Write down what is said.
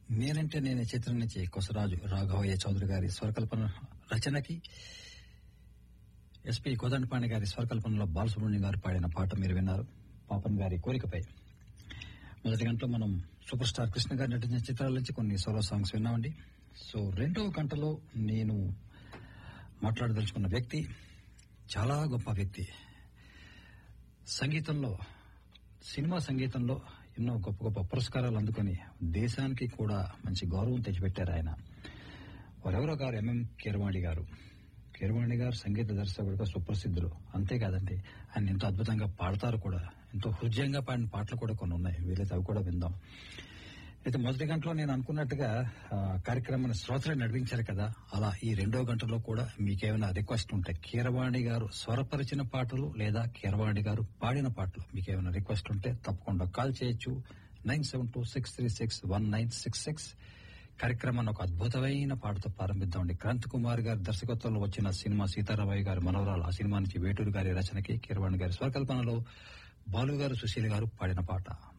నేనంటే నేను చిత్రం నుంచి కొసరాజు రాఘవయ్య చౌదరి గారి స్వరకల్పన రచనకి ఎస్పి కోదండపాణి గారి స్వరకల్పనలో బాలసుబ్రహ్మణ్యం గారు పాడిన పాట మీరు విన్నారు పాపన్ గారి కోరికపై మొదటి గంటలో మనం సూపర్ స్టార్ కృష్ణ గారు నటించిన చిత్రాల నుంచి కొన్ని సోలో సాంగ్స్ విన్నామండి సో రెండవ గంటలో నేను మాట్లాడదలుచుకున్న వ్యక్తి చాలా గొప్ప వ్యక్తి సంగీతంలో సినిమా సంగీతంలో ఎన్నో గొప్ప గొప్ప పురస్కారాలు అందుకొని దేశానికి కూడా మంచి గౌరవం తెచ్చిపెట్టారు ఆయన వారెవరో గారు ఎంఎం కీరవాణి గారు కీరవాణి గారు సంగీత దర్శకుడిగా సుప్రసిద్ధులు అంతేకాదండి ఆయన ఎంతో అద్భుతంగా పాడతారు కూడా ఎంతో హృదయంగా పాడిన పాటలు కూడా కొన్ని ఉన్నాయి వీలైతే అవి కూడా విందాం అయితే మొదటి గంటలో నేను అనుకున్నట్టుగా ఆ, కార్యక్రమాన్ని శ్రోతలు నడిపించారు కదా అలా ఈ రెండో గంటలో కూడా మీకేమైనా రిక్వెస్ట్ ఉంటే కీరవాణి గారు స్వరపరిచిన పాటలు లేదా కీరవాణి గారు పాడిన పాటలు మీకేమైనా రిక్వెస్ట్ ఉంటే తప్పకుండా కాల్ చేయొచ్చు nine seven two six three six one nine six six కార్యక్రమాన్ని ఒక అద్భుతమైన పాటతో ప్రారంభిద్దామండి క్రాంత్ కుమార్ గారి దర్శకత్వంలో వచ్చిన సినిమా సీతారామయ్య గారి మనవరాలు ఆ సినిమా నుంచి వేటూరు గారి రచనకి కీరవాణి గారి స్వరకల్పనలో బాలు గారు సుశీల్ గారు పాడిన పాట